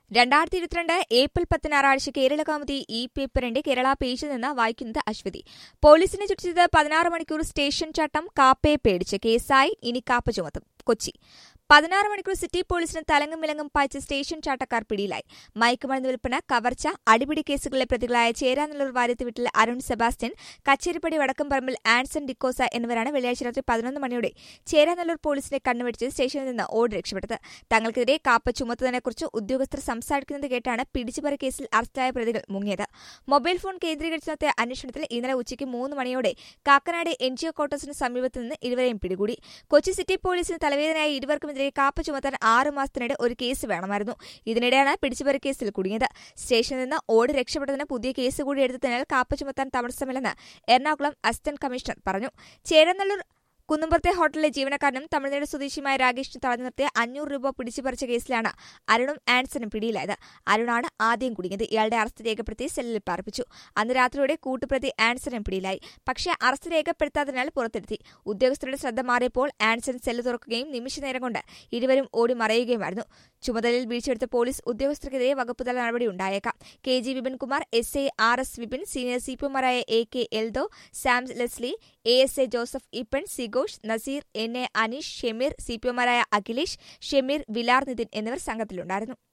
രണ്ടായിരത്തി ഇരുപത്തിരണ്ട് ഏപ്രിൽ പത്ത് ഞായറാഴ്ച കേരള കൗമുദി ഈ പേപ്പറിന്റെ കേരള പേജിൽ നിന്ന് വായിക്കുന്നത് അശ്വതി പോലീസിനെ ചുറ്റിച്ചത് പതിനാറ് മണിക്കൂർ സ്റ്റേഷൻ ചട്ടം കാപ്പയെ പേടിച്ച് കേസായി ഇനി കാപ്പ ചുമത്തും കൊച്ചി പതിനാറ് മണിക്കൂർ സിറ്റി പോലീസിന് തലങ്ങും വിലങ്ങും പായിച്ച സ്റ്റേഷൻ ചാട്ടക്കാർ പിടിയിലായി മയക്കുമരുന്ന് വിൽപ്പന കവർച്ച അടിപിടി കേസുകളിലെ പ്രതികളായ ചേരാനല്ലൂർ വാര്യത്ത് വീട്ടിൽ അരുൺ സെബാസ്റ്റ്യൻ കച്ചേരിപ്പടി വടക്കംപറമ്പിൽ ആൻസൺ ഡിക്കോസ എന്നിവരാണ് വെള്ളിയാഴ്ച രാത്രി പതിനൊന്ന് മണിയോടെ ചേരാനല്ലൂർ പോലീസിനെ കണ്ണുവെടിച്ച് സ്റ്റേഷനിൽ നിന്ന് ഓടി രക്ഷപ്പെട്ടത് തങ്ങൾക്കെതിരെ കാപ്പ ചുമത്തുന്നതിനെക്കുറിച്ച് ഉദ്യോഗസ്ഥർ സംസാരിക്കുന്നത് കേട്ടാണ് പിടിച്ചുപറി കേസിൽ അറസ്റ്റായ പ്രതികൾ മുങ്ങിയത് മൊബൈൽ ഫോൺ കേന്ദ്രീകരിച്ച് നടത്തിയ അന്വേഷണത്തിൽ ഇന്നലെ ഉച്ചയ്ക്ക് മൂന്ന് മണിയോടെ കാക്കനാട് എൻ ജി ഒ ക്വാർട്ടേഴ്സിന് സമീപത്ത് നിന്ന് ഇരുവരെയും പിടികൂടി കൊച്ചി സിറ്റി പോലീസിന് തലവേദനയായ ഇരുവർക്കുമെതിരെ കാപ്പ ചുമത്താൻ ആറ് മാസത്തിനിടെ ഒരു കേസ് വേണമായിരുന്നു ഇതിനിടെയാണ് പിടിച്ചുപറി കേസിൽ കുടുങ്ങിയത് സ്റ്റേഷനിൽ നിന്ന് ഓടി രക്ഷപ്പെട്ടതിന് പുതിയ കേസ് കൂടി എടുത്തതിനാൽ കാപ്പ ചുമത്താൻ താമസമില്ലെന്ന് എറണാകുളം അസിസ്റ്റന്റ് കമ്മീഷണർ പറഞ്ഞു ചേരനല്ലൂർ കുന്നുംപുറത്തെ ഹോട്ടലിലെ ജീവനക്കാരനും തമിഴ്നാട് സ്വദേശിയുമായ രാകേഷിന് തടഞ്ഞു നിർത്തിയ അഞ്ഞൂറ് രൂപ പിടിച്ചുപറിച്ച കേസിലാണ് അരുണും ആൻസണും പിടിയിലായത് അരുണാണ് ആദ്യം കുടുങ്ങിയത് ഇയാളുടെ അറസ്റ്റ് രേഖപ്പെടുത്തി സെല്ലിൽ പാർപ്പിച്ചു അന്ന് രാത്രിയോടെ കൂട്ടുപ്രതി ആൻസണും പിടിയിലായി പക്ഷേ അറസ്റ്റ് രേഖപ്പെടുത്താത്തതിനാൽ പുറത്തെടുത്തി ഉദ്യോഗസ്ഥരുടെ ശ്രദ്ധ മാറിയപ്പോൾ ആൻസൺ സെല്ല് തുറക്കുകയും നിമിഷനേരം കൊണ്ട് ഇരുവരും ഓടി മറയുകയുമായിരുന്നു ചുമതലയിൽ വീഴ്ചയെടുത്ത പോലീസ് ഉദ്യോഗസ്ഥർക്കെതിരെ വകുപ്പുതല നടപടി ഉണ്ടായേക്കാം K G Vipinkumar S A R S Vipin senior സിപിഒമാരായ A K Eldho Sam Leslie A S A Joseph Ippan Sigosh Nazeer N A Aneesh Shemeer സിപിഒമാരായ അഖിലേഷ് ഷെമീർ വിലാർ നിതിൻ എന്നിവർ സംഘത്തിലുണ്ടായിരുന്നു